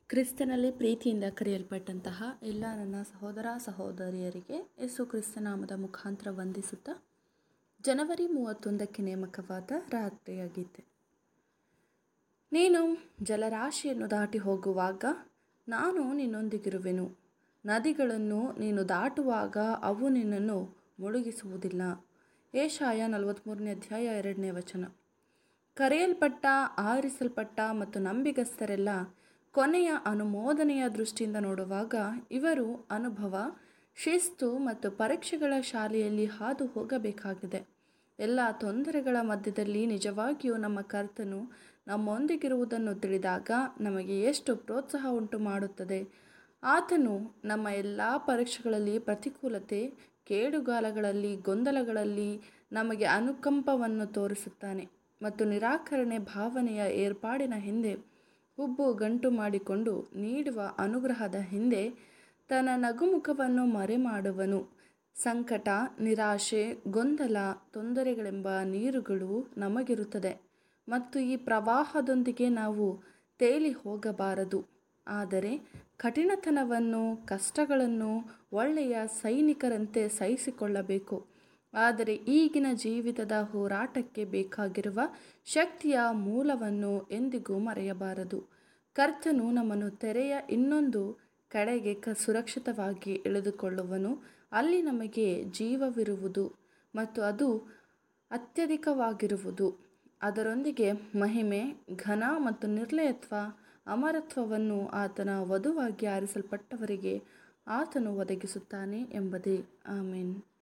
ಕ್ರಿಸ್ತನಲ್ಲಿ ಪ್ರೀತಿಯಿಂದ ಕರೆಯಲ್ಪಟ್ಟಂತಹ ಎಲ್ಲ ನನ್ನ ಸಹೋದರ ಸಹೋದರಿಯರಿಗೆ ಯೇಸು ಕ್ರಿಸ್ತನಾಮದ ಮುಖಾಂತರ ವಂದಿಸುತ್ತಾ ಜನವರಿ ಮೂವತ್ತೊಂದಕ್ಕೆ ನೇಮಕವಾದ ರಾತ್ರಿಯ ಗೀತೆ ನೀನು ಜಲರಾಶಿಯನ್ನು ದಾಟಿ ಹೋಗುವಾಗ ನಾನು ನಿನ್ನೊಂದಿಗಿರುವೆನು ನದಿಗಳನ್ನು ನೀನು ದಾಟುವಾಗ ಅವು ನಿನ್ನನ್ನು ಮುಳುಗಿಸುವುದಿಲ್ಲ ಏಷಾಯ ನಲವತ್ತ್ಮೂರನೇ ಅಧ್ಯಾಯ ಎರಡನೇ ವಚನ ಕರೆಯಲ್ಪಟ್ಟ ಆರಿಸಲ್ಪಟ್ಟ ಮತ್ತು ನಂಬಿಗಸ್ತರೆಲ್ಲ ಕೊನೆಯ ಅನುಮೋದನೆಯ ದೃಷ್ಟಿಯಿಂದ ನೋಡುವಾಗ ಇವರು ಅನುಭವ ಶಿಸ್ತು ಮತ್ತು ಪರೀಕ್ಷೆಗಳ ಶಾಲೆಯಲ್ಲಿ ಹಾದು ಹೋಗಬೇಕಾಗಿದೆ ಎಲ್ಲ ತೊಂದರೆಗಳ ಮಧ್ಯದಲ್ಲಿ ನಿಜವಾಗಿಯೂ ನಮ್ಮ ಕರ್ತನು ನಮ್ಮೊಂದಿಗಿರುವುದನ್ನು ತಿಳಿದಾಗ ನಮಗೆ ಎಷ್ಟು ಪ್ರೋತ್ಸಾಹ ಉಂಟು ಮಾಡುತ್ತದೆ ಆತನು ನಮ್ಮ ಎಲ್ಲ ಪರೀಕ್ಷೆಗಳಲ್ಲಿ ಪ್ರತಿಕೂಲತೆ ಕೇಡುಗಾಲಗಳಲ್ಲಿ ಗೊಂದಲಗಳಲ್ಲಿ ನಮಗೆ ಅನುಕಂಪವನ್ನು ತೋರಿಸುತ್ತಾನೆ ಮತ್ತು ನಿರಾಕರಣೆ ಭಾವನೆಯ ಏರ್ಪಾಡಿನ ಹಿಂದೆ ಹುಬ್ಬು ಗಂಟು ಮಾಡಿಕೊಂಡು ನೀಡುವ ಅನುಗ್ರಹದ ಹಿಂದೆ ತನ್ನ ನಗುಮುಖವನ್ನು ಮರೆಮಾಡುವನು ಸಂಕಟ ನಿರಾಶೆ ಗೊಂದಲ ತೊಂದರೆಗಳೆಂಬ ನೀರುಗಳು ನಮಗಿರುತ್ತದೆ ಮತ್ತು ಈ ಪ್ರವಾಹದೊಂದಿಗೆ ನಾವು ತೇಲಿ ಹೋಗಬಾರದು ಆದರೆ ಕಠಿಣತನವನ್ನು ಕಷ್ಟಗಳನ್ನು ಒಳ್ಳೆಯ ಸೈನಿಕರಂತೆ ಸಹಿಸಿಕೊಳ್ಳಬೇಕು ಆದರೆ ಈಗಿನ ಜೀವಿತದ ಹೋರಾಟಕ್ಕೆ ಬೇಕಾಗಿರುವ ಶಕ್ತಿಯ ಮೂಲವನ್ನು ಎಂದಿಗೂ ಮರೆಯಬಾರದು ಕರ್ತನು ನಮ್ಮನ್ನು ತೆರೆಯ ಇನ್ನೊಂದು ಕಡೆಗೆ ಕ ಸುರಕ್ಷಿತವಾಗಿ ಎಳೆದುಕೊಳ್ಳುವನು ಅಲ್ಲಿ ನಮಗೆ ಜೀವವಿರುವುದು ಮತ್ತು ಅದು ಅತ್ಯಧಿಕವಾಗಿರುವುದು ಅದರೊಂದಿಗೆ ಮಹಿಮೆ ಘನ ಮತ್ತು ನಿರ್ಲಯತ್ವ ಅಮರತ್ವವನ್ನು ಆತನ ವಧುವಾಗಿ ಆರಿಸಲ್ಪಟ್ಟವರಿಗೆ ಆತನು ಒದಗಿಸುತ್ತಾನೆ ಎಂಬುದೇ ಆಮೇನ್